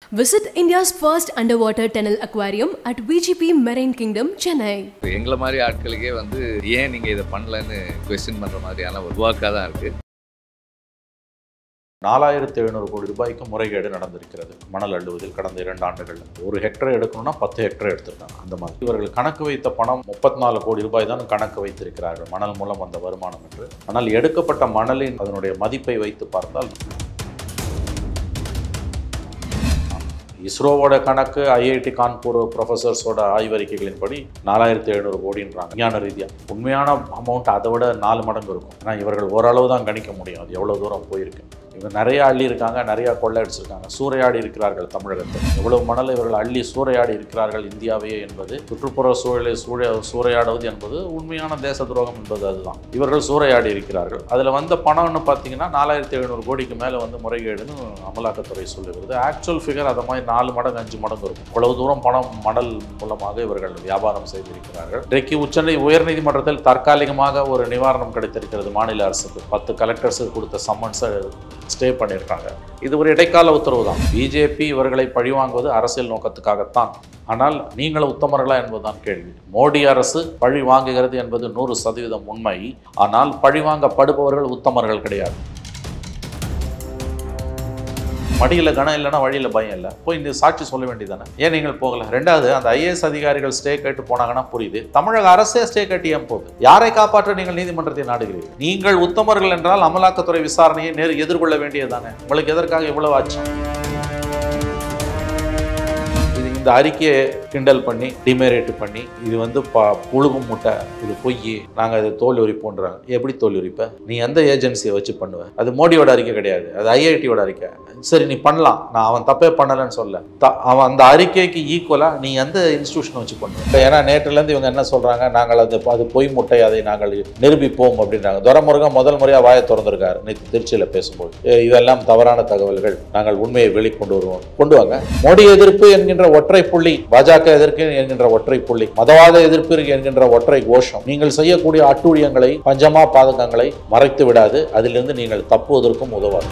Visit India's first underwater tunnel aquarium at VGP Marine Kingdom, Chennai. எங்களை மாதிரி ஆட்களுக்கே வந்து ஏன் நீங்கள் இதை பண்ணலன்னு கொஸ்டின் பண்ணுற மாதிரியான ஒரு வாக்காக தான் இருக்குது நாலாயிரத்தி எழுநூறு கோடி ரூபாய்க்கு முறைகேடு நடந்திருக்கிறது மணல் அள்ளுவதில் கடந்த இரண்டு ஆண்டுகளில் ஒரு ஹெக்டர் எடுக்கணும்னா பத்து ஹெக்டர் எடுத்திருக்காங்க அந்த மாதிரி இவர்கள் கணக்கு வைத்த பணம் முப்பத்தி நாலு கோடி ரூபாய் தான் கணக்கு வைத்திருக்கிறார்கள் மணல் மூலம் வந்த வருமானம் என்று ஆனால் எடுக்கப்பட்ட மணலின் அதனுடைய மதிப்பை வைத்து பார்த்தால் இஸ்ரோவோட கணக்கு ஐஐடி கான்பூர் ப்ரொஃபசர்ஸோட ஆய்வறிக்கைகளின்படி நாலாயிரத்தி எழுநூறு கோடின்றாங்க விஞ்ஞான ரீதியாக உண்மையான அமௌண்ட் அதை விட நாலு மடங்கு இருக்கும் ஏன்னா இவர்கள் ஓரளவு தான் கணிக்க முடியும் அது எவ்வளோ தூரம் போயிருக்கு இவங்க நிறைய அள்ளி இருக்காங்க நிறைய கொள்ளையடிச்சிருக்காங்க சூறையாடி இருக்கிறார்கள் தமிழகத்தில் எவ்வளவு மணல் இவர்கள் அள்ளி சூறையாடி இருக்கிறார்கள் இந்தியாவையே என்பது சுற்றுப்புற சூழலை சூழ சூறையாடுவது என்பது உண்மையான தேச துரோகம் என்பது அதுதான் இவர்கள் சூறையாடி இருக்கிறார்கள் அதில் வந்த பணம்னு பார்த்தீங்கன்னா நாலாயிரத்தி எழுநூறு கோடிக்கு மேலே வந்து முறைகேடுன்னு அமலாக்கத்துறை சொல்லுகிறது ஆக்சுவல் ஃபிகர் அதை மாதிரி நாலு மடங்கு அஞ்சு மடங்கு இருக்கும் இவ்வளவு தூரம் பணம் மணல் மூலமாக இவர்கள் வியாபாரம் செய்திருக்கிறார்கள் இன்றைக்கு உச்சநிலை உயர்நீதிமன்றத்தில் தற்காலிகமாக ஒரு நிவாரணம் கிடைத்திருக்கிறது மாநில அரசுக்கு பத்து கலெக்டர்ஸுக்கு கொடுத்த சம்மன்ஸை ஸ்டே பண்ணியிருக்காங்க இது ஒரு இடைக்கால உத்தரவு தான் பிஜேபி இவர்களை பழிவாங்குவது அரசியல் நோக்கத்துக்காகத்தான் ஆனால் நீங்கள் உத்தமர்களா என்பதுதான் கேள்வி மோடி அரசு பழி வாங்குகிறது என்பது நூறு சதவீதம் உண்மை ஆனால் பழி வாங்கப்படுபவர்கள் உத்தமர்கள் கிடையாது மடியில் கனம் இல்லைன்னா வழியில் பயம் இல்லை போய் இந்த சாட்சி சொல்ல வேண்டியதானே ஏன் நீங்கள் போகல ரெண்டாவது அந்த ஐஏஎஸ் அதிகாரிகள் ஸ்டே கேட்டு போனாங்கன்னா புரியுது தமிழக அரசே ஸ்டே கட்டி ஏன் போகுது யாரை காப்பாற்ற நீங்கள் நீதிமன்றத்தை நாடுகிறீர்கள் நீங்கள் உத்தமர்கள் என்றால் அமலாக்கத்துறை விசாரணையை நேர் எதிர்கொள்ள வேண்டியதுதானே உங்களுக்கு எதற்காக இவ்வளவு ஆச்சம் இது இந்த அறிக்கையை கிண்டல் பண்ணி டிமேரேட் பண்ணி இது வந்து ப புழுகும் முட்டை இது பொய் நாங்கள் இது தோல் உரிப்போன்றாங்க எப்படி தோல் உரிப்ப நீ எந்த ஏஜென்சியை வச்சு பண்ணுவ அது மோடியோட அறிக்கை கிடையாது அது ஐஐடியோட அறிக்கை சரி நீ பண்ணலாம் நான் அவன் தப்பே பண்ணலைன்னு சொல்ல த அவன் அந்த அறிக்கைக்கு ஈக்குவலாக நீ எந்த இன்ஸ்டியூஷனை வச்சு பண்ணுவ இப்போ ஏன்னா நேற்றுலேருந்து இவங்க என்ன சொல்கிறாங்க நாங்கள் அது அது பொய் முட்டை அதை நாங்கள் நிரூபிப்போம் அப்படின்றாங்க துரமுருகன் முதல் முறையாக வாயை திறந்திருக்காரு நேற்று திருச்சியில் பேசும்போது "ஏ, இதெல்லாம் தவறான தகவல்கள் நாங்கள் உண்மையை வெளிக்கொண்டு வருவோம் கொண்டு வாங்க மோடி எதிர்ப்பு என்கின்ற ஒற்றை புள்ளி பாஜக எதிர்ப்பு என்கின்ற ஒற்றை புள்ளி மதவாத எதிர்ப்பு என்கின்ற ஒற்றை கோஷம் நீங்கள் செய்யக்கூடிய அட்டூழியங்களை பஞ்சமா பாதகங்களை மறைத்து விடாது அதிலிருந்து நீங்கள் தப்புவதற்கும் உதவாது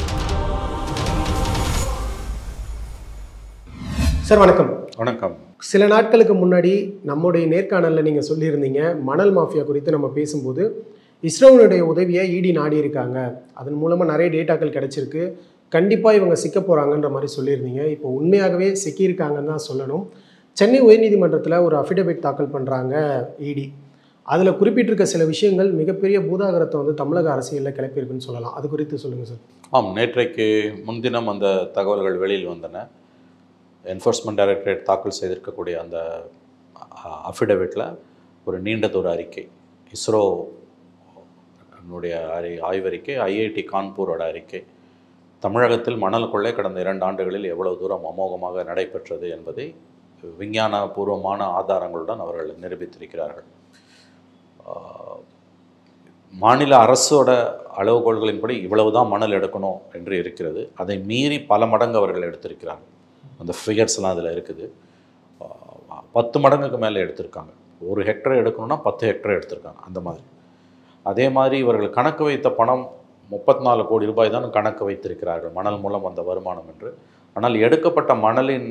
சார் வணக்கம் வணக்கம் சில நாட்களுக்கு முன்னாடி நம்முடைய நேர்காணலில் நீங்கள் சொல்லியிருந்தீங்க மணல் மாஃபியா குறித்து நம்ம பேசும்போது இஸ்ரோனுடைய உதவியை இடி நாடி இருக்காங்க அதன் மூலமாக நிறைய டேட்டாக்கள் கிடைச்சிருக்கு கண்டிப்பாக இவங்க சிக்க போகிறாங்கன்ற மாதிரி சொல்லியிருந்தீங்க இப்போ உண்மையாகவே சிக்கியிருக்காங்கன்னு தான் சொல்லணும் சென்னை உயர்நீதிமன்றத்தில் ஒரு அஃபிடவிட் தாக்கல் பண்ணுறாங்க இடி அதில் குறிப்பிட்டிருக்க சில விஷயங்கள் மிகப்பெரிய பூதாகரத்தை வந்து தமிழக அரசியலில் கிளப்பியிருக்குன்னு சொல்லலாம் அது குறித்து சொல்லுங்கள் சார் ஆம் நேற்றைக்கு முன்தினம் அந்த தகவல்கள் வெளியில் வந்தன என்ஃபோர்ஸ்மெண்ட் டைரக்டரேட் தாக்கல் செய்திருக்கக்கூடிய அந்த அஃபிடவிட்டில் ஒரு நீண்டதொரு அறிக்கை இஸ்ரோ னுடைய அறி ஆய்வறிக்கை ஐஐடி கான்பூரோட அறிக்கை தமிழகத்தில் மணல் கொள்ளை கடந்த இரண்டு ஆண்டுகளில் எவ்வளவு தூரம் அமோகமாக நடைபெற்றது என்பதை விஞ்ஞானபூர்வமான ஆதாரங்களுடன் அவர்கள் நிரூபித்திருக்கிறார்கள் ஆஹ், மாநில அரசோட அளவுகோல்களின்படி இவ்வளவு தான் மணல் எடுக்கணும் என்று இருக்கிறது அதை மீறி பல மடங்கு அவர்கள் எடுத்திருக்கிறாங்க அந்த ஃபிகர்ஸ்லாம் அதில் இருக்குது ஆஹ், பத்து மடங்குக்கு மேலே எடுத்திருக்காங்க ஒரு ஹெக்டர் எடுக்கணும்னா பத்து ஹெக்டர் எடுத்திருக்காங்க அந்த மாதிரி அதே மாதிரி இவர்கள் கணக்கு வைத்த பணம் முப்பத்தி நாலு கோடி ரூபாய் தான் கணக்கு வைத்திருக்கிறார்கள் மணல் மூலம் வந்த வருமானம் என்று ஆனால் எடுக்கப்பட்ட மணலின்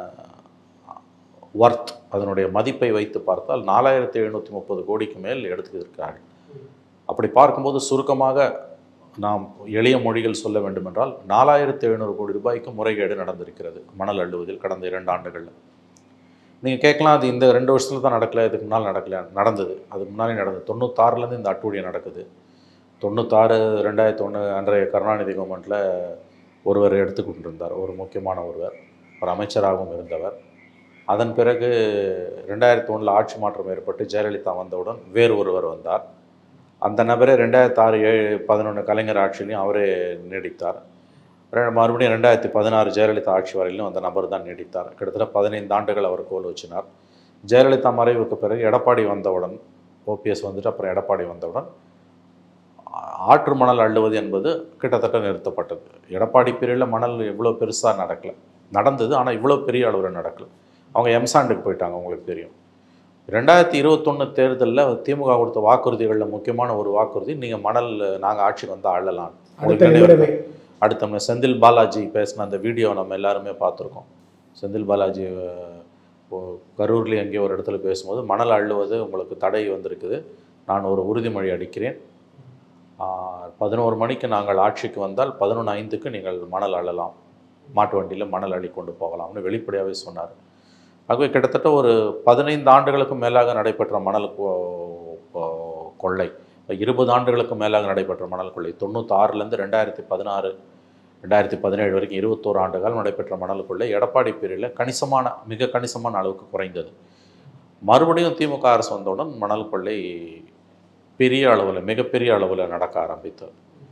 ஒர்த் அதனுடைய மதிப்பை வைத்து பார்த்தால் நாலாயிரத்தி எழுநூற்றி முப்பது கோடிக்கு மேல் எடுத்துக்கிறார்கள் அப்படி பார்க்கும்போது சுருக்கமாக நாம் எளிய மொழிகள் சொல்ல வேண்டுமென்றால் நாலாயிரத்தி எழுநூறு கோடி ரூபாய்க்கு முறைகேடு நடந்திருக்கிறது மணல் அள்ளுவதில் கடந்த இரண்டு ஆண்டுகளில் நீங்கள் கேட்கலாம் அது இந்த ரெண்டு வருஷத்துல தான் நடக்கல இதுக்கு முன்னால் நடக்கல நடந்தது அதுக்கு முன்னாலே நடந்தது தொண்ணூத்தாறுலேருந்து இந்த அட்டூழியம் நடக்குது தொண்ணூத்தாறு ரெண்டாயிரத்தி ஒன்று அன்றைய கருணாநிதி கவர்மெண்ட்டில் ஒருவர் எடுத்துக்கொண்டு இருந்தார் ஒரு முக்கியமான ஒருவர் ஒரு அமைச்சராகவும் இருந்தவர் அதன் பிறகு ரெண்டாயிரத்தி ஒன்றில் ஆட்சி மாற்றம் ஏற்பட்டு ஜெயலலிதா வந்தவுடன் வேறு ஒருவர் வந்தார் அந்த நபரே ரெண்டாயிரத்தி ஆறு ஏழு பதினொன்று கலைஞர் ஆட்சியிலையும் அவரே நீடித்தார் ரெ- மறுபடியும் ரெண்டாயிரத்தி பதினாறு ஜெயலலிதா ஆட்சி வரையிலும் அந்த நபர் தான் நீடித்தார் கிட்டத்தட்ட பதினைந்து ஆண்டுகள் அவர் கோல் வச்சினார் ஜெயலலிதா மறைவுக்கு பிறகு எடப்பாடி வந்தவுடன் ஓபிஎஸ் வந்துட்டு அப்புறம் எடப்பாடி வந்தவுடன் ஆ- ஆற்று மணல் அள்ளுவது என்பது கிட்டத்தட்ட நிறுத்தப்பட்டது எடப்பாடி பீரியடில் மணல் இவ்வளோ பெருசாக நடக்கல நடந்தது ஆனால் இவ்வளோ பெரிய அளவில் நடக்கல அவங்க எம்சாண்டுக்கு போயிட்டாங்க உங்களுக்கு தெரியும் ரெண்டாயிரத்தி இருபத்தொன்று தேர்தலில் திமுக கொடுத்த வாக்குறுதிகளில் முக்கியமான ஒரு வாக்குறுதி நீங்கள் மணல் நாங்கள் ஆட்சிக்கு வந்தால் அள்ளலாம் அடுத்த நிமிடமே அடுத்த செந்தில் பாலாஜி பேசின அந்த வீடியோ நம்ம எல்லாருமே பார்த்துருக்கோம் செந்தில் பாலாஜி அஹ், ஓ- கரூர்ல எங்கேயோ ஒரு இடத்துல பேசும்போது மணல் அள்ளுவது உங்களுக்கு தடை வந்திருக்குது நான் ஒரு உறுதிமொழி அளிக்கிறேன் பதினோரு மணிக்கு நாங்கள் ஆட்சிக்கு வந்தால் பதினொன்று ஐந்துக்கு நீங்கள் மணல் அள்ளலாம் மாட்டு வண்டியில் மணல் அள்ளி கொண்டு போகலாம்னு வெளிப்படையாகவே சொன்னார் ஆகவே கிட்டத்தட்ட ஒரு பதினைந்து ஆண்டுகளுக்கு மேலாக நடைபெற்ற மணல் கொ- கொ- கொள்ளை இருபது ஆண்டுகளுக்கு மேலாக நடைபெற்ற மணல் கொள்ளை தொண்ணூத்தாறுலேருந்து ரெண்டாயிரத்தி பதினாறு ரெண்டாயிரத்தி பதினேழு வரைக்கும் இருபத்தோரு ஆண்டு காலம் நடைபெற்ற மணல் கொள்ளை எடப்பாடி பீரியடில் கணிசமான மிக கணிசமான அளவுக்கு குறைந்தது மறுபடியும் திமுக அரசு வந்தவுடன் மணல் கொள்ளை பெரிய அளவில் மிகப்பெரிய அளவில் நடக்க ஆரம்பித்தது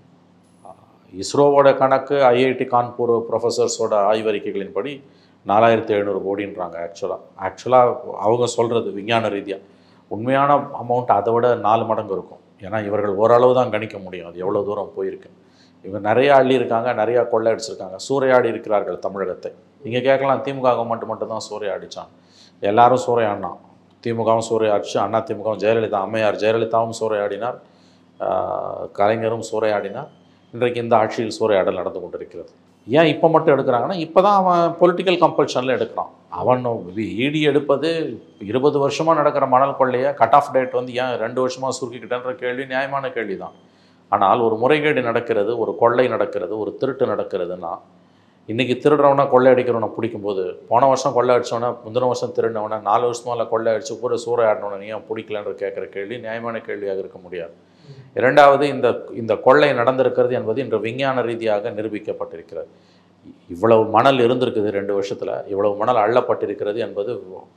இஸ்ரோவோட கணக்கு ஐஐடி கான்பூர் ப்ரொஃபஸர்ஸோட ஆய்வறிக்கைகளின்படி நாலாயிரத்தி எழுநூறு கோடின்றாங்க ஆக்சுவலாக ஆக்சுவலாக அவங்க சொல்கிறது விஞ்ஞான ரீதியாக உண்மையான அமௌண்ட் அதை விட நாலு மடங்கு இருக்கும் ஏன்னா இவர்கள் ஓரளவு தான் கணிக்க முடியும் அது எவ்வளோ தூரம் போயிருக்கு இவங்க நிறைய அள்ளி இருக்காங்க நிறையா கொள்ளை அடிச்சிருக்காங்க சூறையாடி இருக்கிறார்கள் தமிழகத்தை நீங்கள் கேட்கலாம் திமுக கவர்மெண்ட் மட்டும் தான் சூறையாடிச்சான் எல்லாரும் சூறையாடினான் திமுகவும் சூறையாடிச்சு அண்ணா திமுகவும் ஜெயலலிதா அம்மையார் ஜெயலலிதாவும் சூறையாடினார் ஆஹ் கலைஞரும் சூறையாடினார் இன்றைக்கு இந்த ஆட்சியில் சூறையாடல் நடந்து கொண்டிருக்கிறது ஏன் இப்போ மட்டும் எடுக்கிறாங்கன்னா இப்போ தான் அவன் பொலிட்டிக்கல் கம்பல்ஷனில் எடுக்கிறான் அவன் ஈடி எடுப்பது இருபது வருஷமாக நடக்கிற மணல் கொள்ளையை கட் ஆஃப் டேட் வந்து ஏன் ரெண்டு வருஷமாக சுருக்கிக்கிட்டேன்ற கேள்வி நியாயமான கேள்வி தான் ஆனால் ஒரு முறைகேடு நடக்கிறது ஒரு கொள்ளை நடக்கிறது ஒரு திருட்டு நடக்கிறதுனா இன்றைக்கி திருடுறவனை கொள்ளை அடிக்கிறவனை பிடிக்கும்போது போன வருஷம் கொள்ளை அடிச்சவனை முந்தின வருஷம் திருடினவனை நாலு வருஷமால கொள்ளை அடிச்சு பூரா சூறையாடினவனை நீ ஏன் பிடிக்கலன்ற கேட்குற கேள்வி நியாயமான கேள்வியாக இருக்க முடியாது இரண்டாவது இந்த இந்த கொள்ளை நடந்திருக்கிறது என்பது இன்று விஞ்ஞான ரீதியாக நிரூபிக்கப்பட்டிருக்கிறது இவ்வளவு மணல் இருந்திருக்குது ரெண்டு வருஷத்தில் இவ்வளவு மணல் அள்ளப்பட்டிருக்கிறது என்பது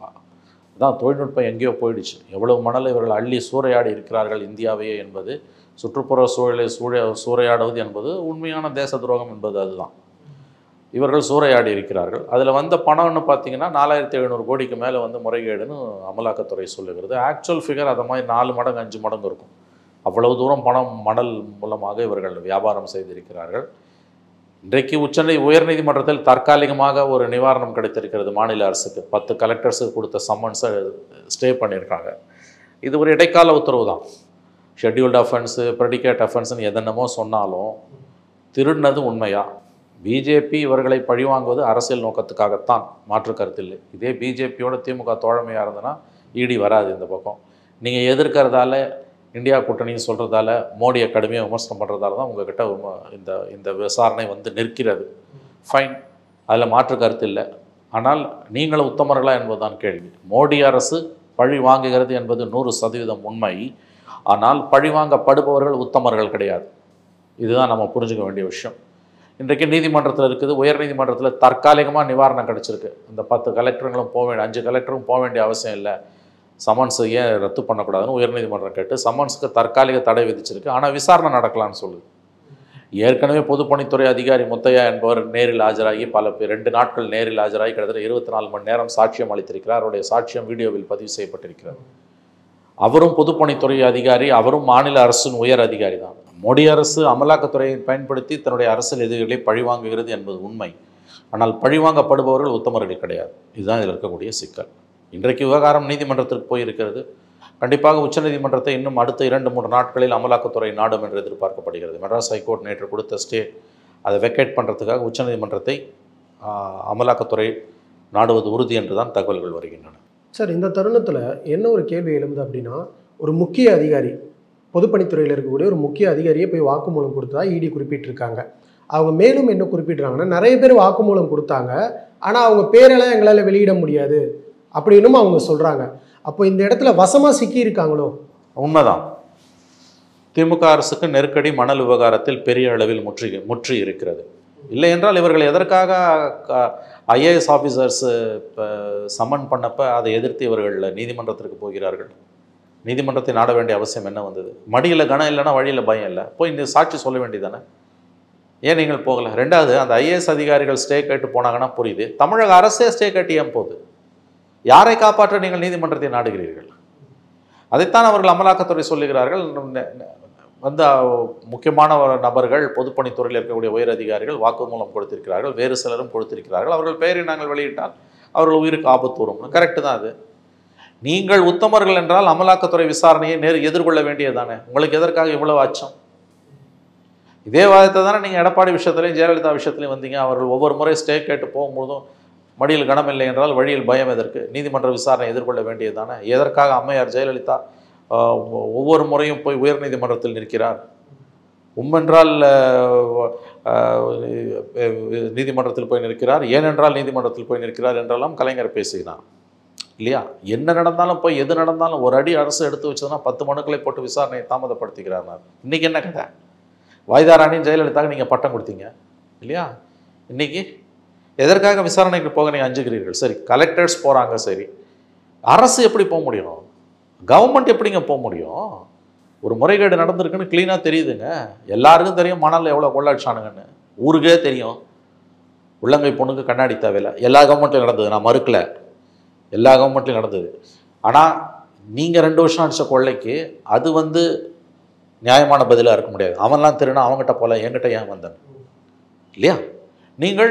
தான் தொழில்நுட்பம் எங்கேயோ போயிடுச்சு எவ்வளவு மணல் இவர்கள் அள்ளி சூறையாடி இருக்கிறார்கள் இந்தியாவையே என்பது சுற்றுப்புற சூழலை சூழ சூறையாடுவது என்பது உண்மையான தேச துரோகம் என்பது அதுதான் இவர்கள் சூறையாடி இருக்கிறார்கள் அதில் வந்த பணம்னு பார்த்தீங்கன்னா நாலாயிரத்தி எழுநூறு கோடிக்கு மேலே வந்து முறைகேடுன்னு அமலாக்கத்துறை சொல்லுகிறது ஆக்சுவல் ஃபிகர் அதை மாதிரி நாலு மடங்கு அஞ்சு மடங்கு இருக்கும் அவ்வளவு தூரம் பணம் மணல் மூலமாக இவர்கள் வியாபாரம் செய்திருக்கிறார்கள் இன்றைக்கு உச்சநீ உயர்நீதிமன்றத்தில் தற்காலிகமாக ஒரு நிவாரணம் கிடைத்திருக்கிறது மாநில அரசுக்கு பத்து கலெக்டர்ஸுக்கு கொடுத்த சம்மன்ஸை ஸ்டே பண்ணியிருக்காங்க இது ஒரு இடைக்கால உத்தரவு தான் ஷெட்யூல்டு அஃபென்ஸு ப்ரெடிகேட் அஃபென்ஸ்னு எதென்னமோ சொன்னாலும் திருடினது உண்மையா பிஜேபி இவர்களை பழிவாங்குவது அரசியல் நோக்கத்துக்காகத்தான் மாற்று கருத்தில்லை இதே பிஜேபியோட திமுக தோழமையாக இருந்ததுன்னா இடி வராது இந்த பக்கம் நீங்கள் எதிர்க்கிறதால இந்தியா கூட்டணின்னு சொல்கிறதால மோடியை கடுமையாக விமர்சனம் பண்ணுறதால தான் உங்ககிட்ட விம- இந்த இந்த விசாரணை வந்து நிற்கிறது ஃபைன் அதில் மாற்று கருத்து இல்லை ஆனால் நீங்களும் உத்தமர்களா என்பதுதான் கேள்வி மோடி அரசு பழி வாங்குகிறது என்பது நூறு சதவீதம் உண்மை ஆனால் பழி வாங்கப்படுபவர்கள் உத்தமர்கள் கிடையாது இதுதான் நம்ம புரிஞ்சுக்க வேண்டிய விஷயம் இன்றைக்கு நீதிமன்றத்தில் இருக்குது உயர் நீதிமன்றத்தில் தற்காலிகமாக நிவாரணம் கிடச்சிருக்கு இந்த பத்து கலெக்டருங்களும் போக வேண்டிய அஞ்சு கலெக்டரும் போக வேண்டிய அவசியம் இல்லை சம்மன்ஸ் ஏன் ரத்து பண்ணக்கூடாதுன்னு உயர்நீதிமன்றம் கேட்டு சம்மன்ஸுக்கு தற்காலிக தடை விதிச்சிருக்கு ஆனால் விசாரணை நடக்கலாம்னு சொல்லுது ஏற்கனவே பொதுப்பணித்துறை அதிகாரி முத்தையா என்பவர் நேரில் ஆஜராகி பல பேர் ரெண்டு நாட்கள் நேரில் ஆஜராகி கிட்டத்தட்ட இருபத்தி நாலு மணி நேரம் சாட்சியம் அளித்திருக்கிறார் அவருடைய சாட்சியம் வீடியோவில் பதிவு செய்யப்பட்டிருக்கிறது அவரும் பொதுப்பணித்துறை அதிகாரி அவரும் மாநில அரசின் உயர் அதிகாரி தான் மோடி அரசு அமலாக்கத்துறையை பயன்படுத்தி தன்னுடைய அரசியல் எதிரிகளை பழிவாங்குகிறது என்பது உண்மை ஆனால் பழிவாங்கப்படுபவர்கள் உத்தமர்கள் கிடையாது இதுதான் இதில் இருக்கக்கூடிய சிக்கல் இன்றைக்கு விவகாரம் நீதிமன்றத்திற்கு போயிருக்கிறது கண்டிப்பாக உச்சநீதிமன்றத்தை இன்னும் அடுத்த இரண்டு மூன்று நாட்களில் அமலாக்கத்துறை நாடும் என்று எதிர்பார்க்கப்படுகிறது மெட்ராஸ் ஹைகோர்ட் நேற்று கொடுத்த ஸ்டே அதை வெக்கேட் பண்ணுறதுக்காக உச்சநீதிமன்றத்தை ஆஹ், அமலாக்கத்துறை நாடுவது உறுதி என்று தான் தகவல்கள் வருகின்றன சார் இந்த தருணத்தில் என்ன ஒரு கேள்வி எழும்புது அப்படின்னா ஒரு முக்கிய அதிகாரி பொதுப்பணித்துறையில் இருக்கக்கூடிய ஒரு முக்கிய அதிகாரியை போய் வாக்குமூலம் கொடுத்ததா இடி குறிப்பிட்டிருக்காங்க அவங்க மேலும் என்ன குறிப்பிட்றாங்கன்னா நிறைய பேர் வாக்குமூலம் கொடுத்தாங்க ஆனால் அவங்க பேரெல்லாம் எங்களால் வெளியிட முடியாது அப்படின்னும் அவங்க சொல்கிறாங்க அப்போ இந்த இடத்துல வசமாக சிக்கி இருக்காங்களோ உண்மைதான் திமுக அரசுக்கு நெருக்கடி மணல் விவகாரத்தில் பெரிய அளவில் முற்றி முற்றி இருக்கிறது இல்லை என்றால் இவர்கள் எதற்காக ஐஏஎஸ் ஆஃபீஸர்ஸ் சம்மன் பண்ணப்ப அதை எதிர்த்து இவர்கள் நீதிமன்றத்திற்கு போகிறார்கள் நீதிமன்றத்தை நாட வேண்டிய அவசியம் என்ன வந்தது மடியில் கனம் இல்லைன்னா வழியில் பயம் இல்லை போய் இந்த சாட்சி சொல்ல வேண்டியதானே ஏன் நீங்கள் போகல ரெண்டாவது அந்த ஐஏஎஸ் அதிகாரிகள் ஸ்டே கேட்டு போனாங்கன்னா புரியுது தமிழக அரசே ஸ்டே கேட்டு ஏன் போகுது யாரை காப்பாற்ற நீங்கள் நீதிமன்றத்தை நாடுகிறீர்கள் அதைத்தான் அவர்கள் அமலாக்கத்துறை சொல்லுகிறார்கள் ந- ந- வந்து அஹ், முக்கியமான ஒரு நபர்கள் பொதுப்பணித்துறையில் இருக்கக்கூடிய உயர் அதிகாரிகள் வாக்குமூலம் கொடுத்திருக்கிறார்கள் வேறு சிலரும் கொடுத்திருக்கிறார்கள் அவர்கள் பெயரை நாங்கள் வெளியிட்டால் அவர்கள் உயிருக்கு ஆபத்து வரும் கரெக்டு தான் அது நீங்கள் உத்தமர்கள் என்றால் அமலாக்கத்துறை விசாரணையை நேர் எதிர்கொள்ள வேண்டியதானே உங்களுக்கு எதற்காக இவ்வளவு அச்சம் இதே வாதத்தை தானே நீங்கள் எடப்பாடி விஷயத்துலையும் ஜெயலலிதா விஷயத்துலையும் வந்தீங்க அவர்கள் ஒவ்வொரு முறை ஸ்டே கேட்டு போகும்போதும் மடியில் கனமில்லை என்றால் வழியில் பயம் எதற்கு நீதிமன்ற விசாரணை எதிர்கொள்ள வேண்டியதுதானே எதற்காக அம்மையார் ஜெயலலிதா ஆஹ், ஒ- ஒவ்வொரு முறையும் போய் உயர்நீதிமன்றத்தில் நிற்கிறார் உம்மென்றால் ஆஹ், ஆஹ், நீதிமன்றத்தில் போய் நிற்கிறார் ஏனென்றால் நீதிமன்றத்தில் போய் நிற்கிறார் என்றெல்லாம் கலைஞர் பேசுகிறார் இல்லையா என்ன நடந்தாலும் போய் எது நடந்தாலும் ஒரு அடி அரசு எடுத்து வச்சதுன்னா பத்து மனுக்களை போட்டு விசாரணையை தாமதப்படுத்திக்கிறார் இன்னைக்கு என்ன கதை வாய்தாராணியும் ஜெயலலிதாவுக்கு நீங்கள் பட்டம் கொடுத்தீங்க இல்லையா இன்னைக்கு எதற்காக விசாரணைக்கு போக நீங்கள் அஞ்சுகிறீர்கள் சரி கலெக்டர்ஸ் போகிறாங்க சரி அரசு எப்படி போக முடியும் கவர்மெண்ட் எப்படிங்க போக முடியும் ஒரு முறைகேடு நடந்திருக்குன்னு க்ளீனாக தெரியுதுங்க எல்லாருக்கும் தெரியும் மணல் எவ்வளோ கொள்ளடிச்சானுங்கன்னு ஊருக்கே தெரியும் உள்ளங்கை பொண்ணுக்கு கண்ணாடி தேவையில்லை எல்லா கவர்மெண்ட்லையும் நடந்தது நான் மறுக்கல எல்லா கவர்மெண்ட்லையும் நடந்தது ஆனால் நீங்கள் ரெண்டு வருஷம் அடித்த கொள்ளைக்கு அது வந்து நியாயமான பதிலாக இருக்க முடியாது அவன்லாம் திருனா அவங்ககிட்ட போல என்கிட்ட ஏன் வந்தன் இல்லையா நீங்கள்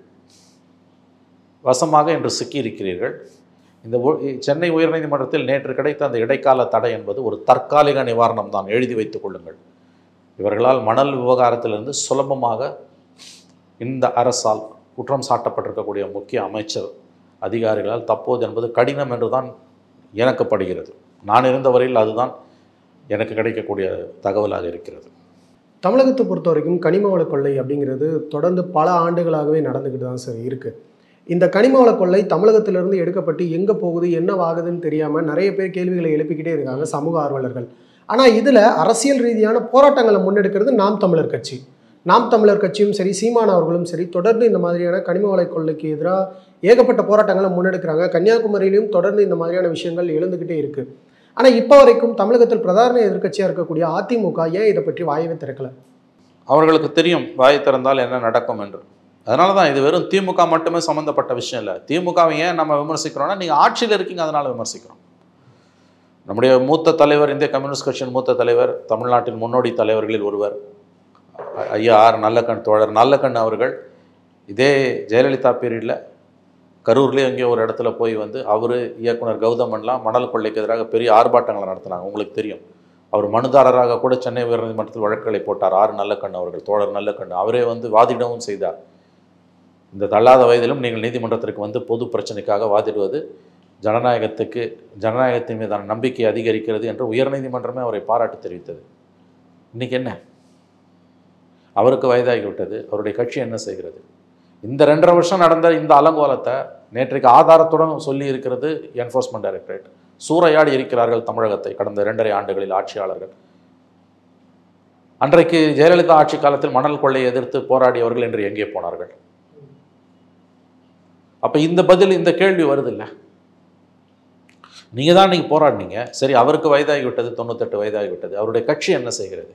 வசமாக இன்று சிக்கியிருக்கிறீர்கள் இந்த ஒ- சென்னை உயர்நீதிமன்றத்தில் நேற்று கிடைத்த அந்த இடைக்கால தடை என்பது ஒரு தற்காலிக நிவாரணம் தான் எழுதி வைத்துக் கொள்ளுங்கள் இவர்களால் மணல் விவகாரத்திலிருந்து சுலபமாக இந்த அரசால் குற்றம் சாட்டப்பட்டிருக்கக்கூடிய முக்கிய அமைச்சர் அதிகாரிகளால் தப்போது என்பது கடினம் என்று தான் எனக்கு படுகிறது நான் இருந்த வரையில் அதுதான் எனக்கு கிடைக்கக்கூடிய தகவலாக இருக்கிறது தமிழகத்தை பொறுத்த வரைக்கும் கனிம வள கொள்ளை அப்படிங்கிறது தொடர்ந்து பல ஆண்டுகளாகவே நடந்துக்கிட்டு தான் சார் இருக்கு இந்த கனிம வள கொள்ளை தமிழகத்திலிருந்து எடுக்கப்பட்டு எங்கே போகுது என்னவாகுதுன்னு தெரியாமல் நிறைய பேர் கேள்விகளை எழுப்பிக்கிட்டே இருக்காங்க சமூக ஆர்வலர்கள் ஆனால் இதில் அரசியல் ரீதியான போராட்டங்களை முன்னெடுக்கிறது நாம் தமிழர் கட்சி நாம் தமிழர் கட்சியும் சரி சீமான் அவர்களும் சரி தொடர்ந்து இந்த மாதிரியான கனிம வள கொள்ளைக்கு எதிராக ஏகப்பட்ட போராட்டங்களை முன்னெடுக்கிறாங்க கன்னியாகுமரியிலும் தொடர்ந்து இந்த மாதிரியான விஷயங்கள் எழுந்துக்கிட்டே இருக்கு ஆனால் இப்போ வரைக்கும் தமிழகத்தில் பிரதான எதிர்க்கட்சியாக இருக்கக்கூடிய அதிமுக ஏன் இதை பற்றி வாயவே திறக்கல அவர்களுக்கு தெரியும் வாய் திறந்தால் என்ன நடக்கும் என்று அதனால தான் இது வெறும் திமுக மட்டுமே சம்மந்தப்பட்ட விஷயம் இல்லை திமுகவை ஏன் நம்ம விமர்சிக்கிறோம்னா நீங்கள் ஆட்சியில் இருக்கீங்க அதனால் விமர்சிக்கிறோம் நம்முடைய மூத்த தலைவர் இந்திய கம்யூனிஸ்ட் கட்சியின் மூத்த தலைவர் தமிழ்நாட்டின் முன்னோடி தலைவர்களில் ஒருவர் ஐ- ஐயா ஆர் நல்லக்கண் தோழர் நல்லக்கண் அவர்கள் இதே ஜெயலலிதா பீரியடில் கரூர்லேயே எங்கேயோ ஒரு இடத்துல போய் வந்து அவர் இயக்குனர் கௌதமன்லாம் மணல் கொள்ளைக்கு எதிராக பெரிய ஆர்ப்பாட்டங்களை நடத்தினாங்க உங்களுக்கு தெரியும் அவர் மனுதாரராக கூட சென்னை உயர்நீதிமன்றத்தில் வழக்குகளை போட்டார் ஆர் நல்லக்கண் அவர்கள் தோழர் நல்லக்கண் அவரே வந்து வாதிடவும் செய்தார் இந்த தள்ளாத வயதிலும் நீங்கள் நீதிமன்றத்திற்கு வந்து பொது பிரச்சனைக்காக வாதிடுவது ஜனநாயகத்துக்கு ஜனநாயகத்தின் மீதான நம்பிக்கை அதிகரிக்கிறது என்று உயர்நீதிமன்றமே அவரை பாராட்டு தெரிவித்தது இன்னைக்கு என்ன அவருக்கு வயதாகிவிட்டது அவருடைய கட்சி என்ன செய்கிறது இந்த ரெண்டரை வருஷம் நடந்த இந்த அலங்கோலத்தை நேற்றைக்கு ஆதாரத்துடன் சொல்லி இருக்கிறது என்ஃபோர்ஸ்மெண்ட் டைரக்டரேட் சூறையாடி இருக்கிறார்கள் தமிழகத்தை கடந்த இரண்டரை ஆண்டுகளில் ஆட்சியாளர்கள் அன்றைக்கு ஜெயலலிதா ஆட்சி காலத்தில் மணல் கொள்ளையை எதிர்த்து போராடியவர்கள் இன்று எங்கே போனார்கள் அப்ப இந்த பதில் இந்த கேள்வி வருது இல்ல நீங்க தான் நீங்க போராடினீங்க சரி அவருக்கு வயதாகி விட்டது தொண்ணூத்தெட்டு வயதாகி விட்டது அவருடைய கட்சி என்ன செய்கிறது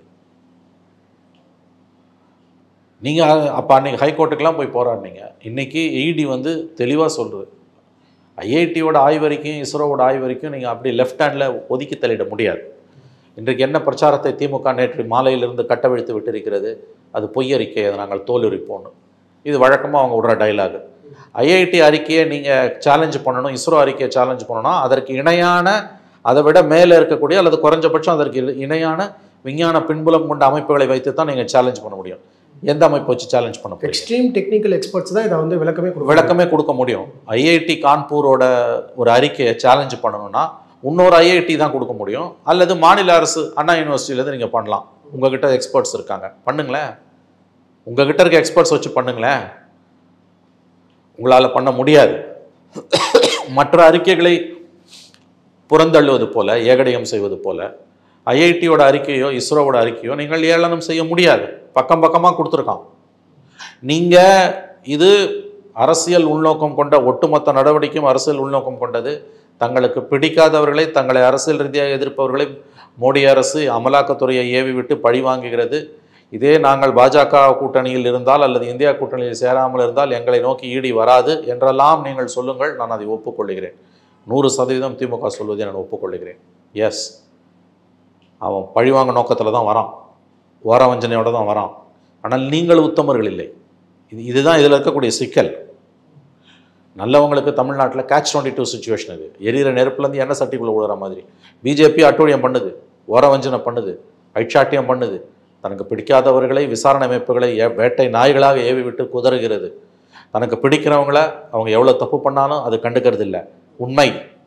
நீங்க அ- அப்ப அன்னைக்கு ஹைகோர்ட்டுக்கெல்லாம் போய் போராடினீங்க இன்னைக்கு இடி வந்து தெளிவா சொல்றது ஐஐடியோட ஆய்வறிக்கையும் இஸ்ரோவோட ஆய்வறிக்கையும் நீங்கள் அப்படி லெஃப்ட் ஹேண்டில் ஒதுக்கி தள்ளிட முடியாது இன்றைக்கு என்ன பிரச்சாரத்தை திமுக நேற்று மாலையிலிருந்து கட்டவிழ்த்து விட்டிருக்கிறது அது பொய்யறிக்கை அதை நாங்கள் தோலுரிப்போம்னு இது வழக்கமாக அவங்க விடுற டைலாக் ஐஐடி அறிக்கையை நீங்கள் சேலஞ்ச் பண்ணணும் இஸ்ரோ அறிக்கையை சேலஞ்ச் பண்ணணும் அதற்கு இணையான அதை விட மேலே இருக்கக்கூடிய அல்லது குறைஞ்சபட்சம் அதற்கு இ- இணையான விஞ்ஞான பின்புலம் கொண்ட அமைப்புகளை வைத்து தான் நீங்கள் சேலஞ்ச் பண்ண முடியும் எந்த அமைப்பு வச்சு சேலஞ்ச் பண்ண முடியும் எக்ஸ்ட்ரீம் டெக்னிக்கல் எக்ஸ்பர்ட்ஸ் தான் இதை வந்து விளக்கமே கொடுக்கும் விளக்கமே கொடுக்க முடியும் ஐஐடி கான்பூரோட ஒரு அறிக்கையை சேலஞ்ச் பண்ணணும்னா இன்னொரு ஐஐடி தான் கொடுக்க முடியும் அல்லது மாநில அரசு அண்ணா யூனிவர்சிட்டியிலேருந்து நீங்கள் பண்ணலாம் உங்ககிட்ட எக்ஸ்பர்ட்ஸ் இருக்காங்க பண்ணுங்களேன் உங்ககிட்ட இருக்க எக்ஸ்பர்ட்ஸ் வச்சு பண்ணுங்களேன் உங்களால் பண்ண முடியாது மற்ற அறிக்கைகளை புறந்தள்ளுவது போல ஏகடயம் செய்வது போல ஐஐடியோட அறிக்கையோ இஸ்ரோவோட அறிக்கையோ நீங்கள் ஏளனம் செய்ய முடியாது பக்கம் பக்கமாக கொடுத்துருக்கான் நீங்கள் இது அரசியல் உள்நோக்கம் கொண்ட ஒட்டுமொத்த நடவடிக்கையும் அரசியல் உள்நோக்கம் கொண்டது தங்களுக்கு பிடிக்காதவர்களை தங்களை அரசியல் ரீதியாக எதிர்ப்பவர்களை மோடி அரசு அமலாக்கத்துறையை ஏவி விட்டு பழி வாங்குகிறது இதே நாங்கள் பாஜக கூட்டணியில் இருந்தால் அல்லது இந்தியா கூட்டணியில் சேராமல் இருந்தால் எங்களை நோக்கி ஈடி வராது என்றெல்லாம் நீங்கள் சொல்லுங்கள் நான் அதை ஒப்புக்கொள்கிறேன் நூறு சதவீதம் திமுக சொல்வதை நான் ஒப்புக்கொள்கிறேன் எஸ் அவன் பழிவாங்க நோக்கத்தில் தான் வரான் ஓர வஞ்சனையோட தான் வரான் ஆனால் நீங்கள் உத்தமர்கள் இல்லை இது இதுதான் இதில் இருக்கக்கூடிய சிக்கல் நல்லவங்களுக்கு தமிழ்நாட்டில் கேட்ச் டுவெண்ட்டி டூ சுச்சுவேஷன் இது எரியிற நெருப்புலேருந்து எண்ணெய் சட்டிக்குள்ளே விழுற மாதிரி பிஜேபி அட்டூழியம் பண்ணுது ஓர வஞ்சனை பண்ணுது ஐச்சாட்டியம் பண்ணுது தனக்கு பிடிக்காதவர்களை விசாரணை அமைப்புகளை ஏ- வேட்டை நாய்களாக ஏவி விட்டு குதறுகிறது தனக்கு பிடிக்கிறவங்கள அவங்க எவ்வளோ தப்பு பண்ணாலும் அது கண்டுக்கிறது இல்லை உண்மை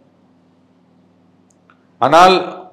ஆனால்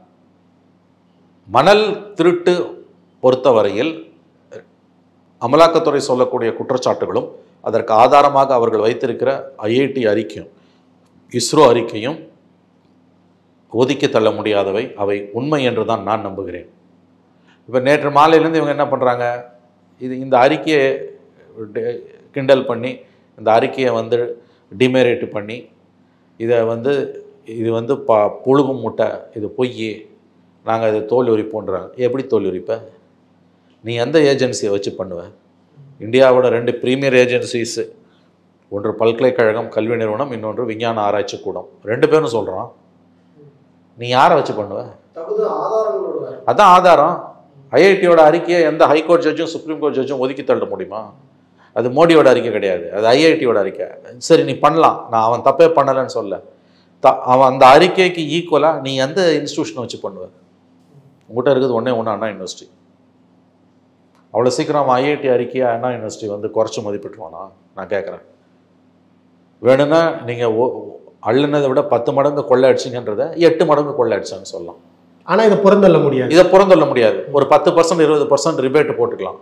மணல் திருட்டு பொறுத்தவரையில் அமலாக்கத்துறை சொல்லக்கூடிய குற்றச்சாட்டுகளும் அதற்கு ஆதாரமாக அவர்கள் வைத்திருக்கிற ஐஐடி அறிக்கையும் இஸ்ரோ அறிக்கையும் ஒதுக்கி தள்ள முடியாதவை அவை உண்மை என்று தான் நான் நம்புகிறேன் இப்போ நேற்று மாலையிலேருந்து இவங்க என்ன பண்ணுறாங்க இது இந்த அறிக்கையை டெ- கிண்டல் பண்ணி இந்த அறிக்கையை வந்து டிமேரேட் பண்ணி இதை வந்து இது வந்து ப புழுகும் முட்டை இது பொய் நாங்கள் இதை தோல் உரிப்போன்றாங்க எப்படி தோல் உரிப்ப நீ எந்த ஏஜென்சியை வச்சு பண்ணுவ இந்தியாவோட ரெண்டு ப்ரீமியர் ஏஜென்சிஸு ஒன்று பல்கலைக்கழகம் கல்வி நிறுவனம் இன்னொன்று விஞ்ஞான ஆராய்ச்சி கூடம் ரெண்டு பேரும் சொல்கிறான் நீ யாரை வச்சு பண்ணுவ தகுந்த ஆதாரங்களோட அதான் ஆதாரம் ஐஐடியோட அறிக்கையை எந்த ஹைகோர்ட் ஜட்ஜும் சுப்ரீம் கோர்ட் ஜட்ஜும் ஒதுக்கி தள்ள முடியுமா அது மோடியோட அறிக்கை கிடையாது அது ஐஐடியோட அறிக்கை சரி நீ பண்ணலாம் நான் அவன் தப்பே பண்ணலைன்னு சொல்ல த அவன் அந்த அறிக்கைக்கு ஈக்குவலாக நீ எந்த இன்ஸ்டியூஷனை வச்சு பண்ணுவ உங்கள்கிட்ட இருக்குது ஒன்றே ஒன்று அண்ணா யூனிவர்சிட்டி அவ்வளோ சீக்கிரம் அவன் ஐஐடி அறிக்கையை அண்ணா யூனிவர்சிட்டி வந்து குறைச்சி மதிப்பிட்டுருவானா நான் கேட்குறேன் வேணும்னா நீங்கள் அள்ளுனதை விட பத்து மடங்கு கொள்ளை அடிச்சிங்கன்றதை எட்டு மடங்கு கொள்ளை அடிச்சான்னு சொல்லலாம் ஆனா இதை புறந்தள்ள முடியாது இதை புறந்தள்ள முடியாது ஒரு பத்து பர்சன்ட் இருபது பர்சன்ட் ரிபேட் போட்டுக்கலாம்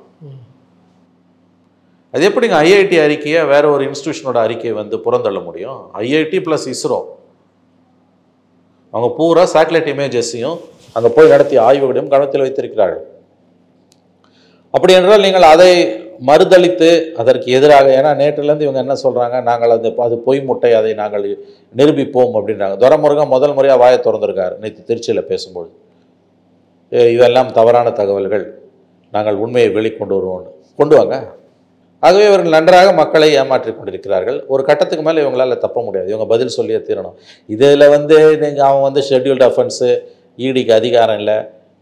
அது எப்படிங்க ஐஐடி அறிக்கையை வேற ஒரு இன்ஸ்டியூஷனோட அறிக்கையை வந்து புறந்தள்ள முடியும் ஐஐடி ப்ளஸ் இஸ்ரோ அவங்க பூரா சேட்டலைட் இமேஜஸையும் அங்கே போய் நடத்திய ஆய்வுகளையும் கவனத்தில் வைத்திருக்கிறார்கள் அப்படி என்றால் நீங்கள் அதை மறுதளித்து அதற்கு எதிராக ஏன்னா நேற்றிலேருந்து இவங்க என்ன சொல்கிறாங்க நாங்கள் அது அது பொய் முட்டை அதை நாங்கள் நிரூபிப்போம் அப்படின்றாங்க துரமுருகன் முதல் முறையாக வாயை திறந்திருக்காரு நேற்று திருச்சியில் பேசும்போது "ஏ, இதெல்லாம் தவறான தகவல்கள் நாங்கள் உண்மையை வெளிக்கொண்டு வருவோம்னு கொண்டு வாங்க ஆகவே இவர்கள் நன்றாக மக்களை ஏமாற்றிக் கொண்டிருக்கிறார்கள் ஒரு கட்டத்துக்கு மேலே இவங்களால தப்ப முடியாது இவங்க பதில் சொல்லியே தீரணும் இதில் வந்து நீங்கள் அவன் வந்து ஷெட்யூல்டு அஃபென்ஸு ஈடிக்கு அதிகாரம் இல்லை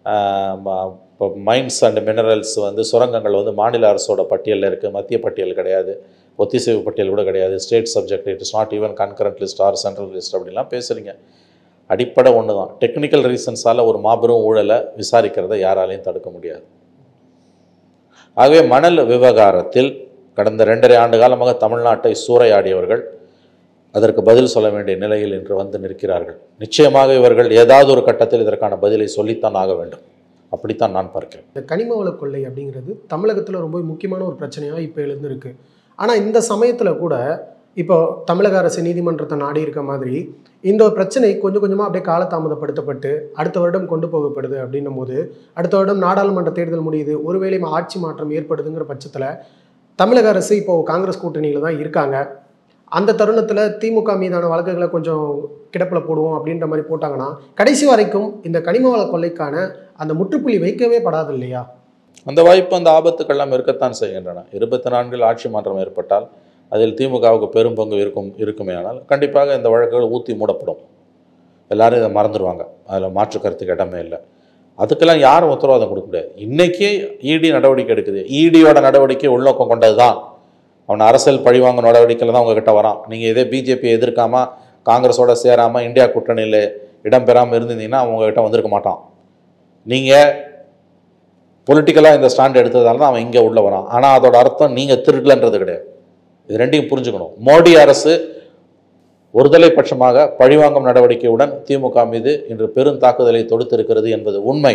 இப்போ மைன்ஸ் அண்ட் மினரல்ஸ் வந்து சுரங்கங்கள் வந்து மாநில அரசோட பட்டியலில் இருக்குது மத்திய பட்டியல் கிடையாது ஒத்திசைவு பட்டியல் கூட கிடையாது state subject it is not even concurrent list or central list அப்படின்லாம் பேசுகிறீங்க அடிப்படை ஒன்று தான் டெக்னிக்கல் ரீசன்ஸால் ஒரு மாபெரும் ஊழலை விசாரிக்கிறதை யாராலையும் தடுக்க முடியாது ஆகவே மணல் விவகாரத்தில் கடந்த ரெண்டரை ஆண்டு காலமாக தமிழ்நாட்டை சூறையாடியவர்கள் அதற்கு பதில் சொல்ல வேண்டிய நிலையில் இன்று வந்து நிற்கிறார்கள் நிச்சயமாக இவர்கள் ஏதாவது ஒரு கட்டத்தில் இதற்கான பதிலை சொல்லித்தான் ஆக வேண்டும் அப்படித்தான் நான் பார்க்கிறேன் இந்த கனிம வள கொள்ளை அப்படிங்கிறது தமிழகத்தில் ரொம்ப முக்கியமான ஒரு பிரச்சனையாக இப்போ எழுந்திருக்கு ஆனால் இந்த சமயத்தில் கூட இப்போ தமிழக அரசு நீதிமன்றத்தை நாடி இருக்க மாதிரி இந்த ஒரு பிரச்சனை கொஞ்சம் கொஞ்சமாக அப்படியே காலதாமதப்படுத்தப்பட்டு அடுத்த வருடம் கொண்டு போகப்படுது அப்படின்னும் போது அடுத்த வருடம் நாடாளுமன்ற தேர்தல் முடியுது ஒருவேளை ஆட்சி மாற்றம் ஏற்படுதுங்கிற பட்சத்தில் தமிழக அரசு இப்போ காங்கிரஸ் கூட்டணியில் தான் இருக்காங்க அந்த தருணத்தில் திமுக மீதான வழக்குகளை கொஞ்சம் கிடப்பில் போடுவோம் அப்படின்ற மாதிரி போட்டாங்கன்னா கடைசி வரைக்கும் இந்த கனிம வள கொள்ளைக்கான அந்த முற்றுப்புள்ளி வைக்கவே படாது இல்லையா அந்த வாய்ப்பு அந்த ஆபத்துக்கெல்லாம் இருக்கத்தான் செய்கின்றன இருபத்தி நான்கில் ஆட்சி மாற்றம் ஏற்பட்டால் அதில் திமுகவுக்கு பெரும் பங்கு இருக்கும் இருக்குமே ஆனால் கண்டிப்பாக இந்த வழக்குகள் ஊற்றி மூடப்படும் எல்லாரும் இதை மறந்துடுவாங்க அதில் மாற்று கருத்துக்கு இடமே இல்லை அதுக்கெல்லாம் யாரும் உத்தரவாதம் கொடுக்க முடியாது இன்னைக்கு இடி நடவடிக்கை எடுக்குது இடியோட நடவடிக்கை உள்நோக்கம் கொண்டது தான் அவன் அரசியல் பழிவாங்க நடவடிக்கையில் தான் உங்ககிட்ட வரான் நீங்கள் இதே பிஜேபியை எதிர்க்காம காங்கிரஸோட சேராமல் இந்தியா கூட்டணியில் இடம் பெறாமல் இருந்திருந்தீங்கன்னா அவங்க கிட்ட வந்திருக்க மாட்டான் நீங்கள் பொலிட்டிக்கலாக இந்த ஸ்டாண்ட் எடுத்ததால தான் அவன் இங்கே உள்ள வரான் ஆனால் அதோட அர்த்தம் நீங்கள் திருடலன்றது கிடையாது இது ரெண்டையும் புரிஞ்சுக்கணும் மோடி அரசு ஒருதலை பட்சமாக பழிவாங்கும் நடவடிக்கையுடன் திமுக மீது இன்று பெரும் தாக்குதலை தொடுத்திருக்கிறது என்பது உண்மை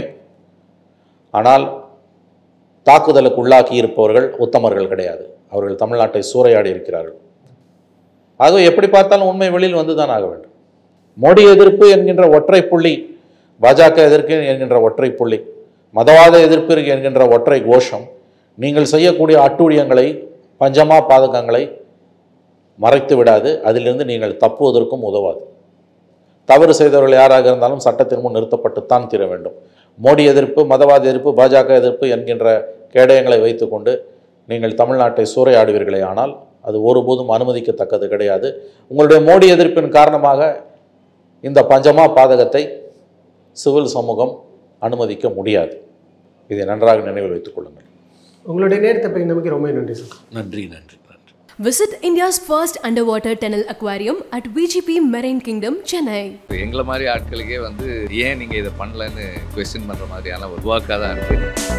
ஆனால் தாக்குதலுக்கு உள்ளாக்கி இருப்பவர்கள் உத்தமர்கள் கிடையாது அவர்கள் தமிழ்நாட்டை சூறையாடி இருக்கிறார்கள் ஆகவே எப்படி பார்த்தாலும் உண்மை வெளியில் வந்து தான் ஆக வேண்டும் மோடி எதிர்ப்பு என்கின்ற ஒற்றை புள்ளி பாஜக எதிர்ப்பு என்கின்ற ஒற்றை புள்ளி மதவாத எதிர்ப்பு என்கின்ற ஒற்றை கோஷம் நீங்கள் செய்யக்கூடிய அட்டூழியங்களை பஞ்சமா பாதகங்களை மறைத்து விடாது அதிலிருந்து நீங்கள் தப்புவதற்கும் உதவாது தவறு செய்தவர்கள் யாராக இருந்தாலும் சட்டத்தின் முன் நிறுத்தப்பட்டுத்தான் தீர வேண்டும் மோடி எதிர்ப்பு மதவாத எதிர்ப்பு பாஜக எதிர்ப்பு என்கின்ற கேடயங்களை வைத்துக்கொண்டு நீங்கள் தமிழ்நாட்டை சூறையாடுவீர்களே ஆனால் அது ஒருபோதும் அனுமதிக்கத்தக்கது கிடையாது உங்களுடைய மோடி எதிர்ப்பின் காரணமாக இந்த பஞ்சமா பாதகத்தை சிவில் சமூகம் அனுமதிக்க முடியாது இதை நன்றாக நினைவில் வைத்துக் கொள்ளுங்கள் உங்களுடைய நேரத்தை பகிர்ந்தமைக்கு ரொம்ப நன்றி சார் நன்றி நன்றி நன்றி Visit India's first underwater tunnel aquarium at VGP Marine Kingdom, Chennai. இப்போ எங்களை மாதிரி ஆட்களுக்கே வந்து ஏன் நீங்கள் இதை பண்ணலன்னு கொஸ்டின் பண்ணுற மாதிரியான ஒரு வாக்காக தான் இருக்குது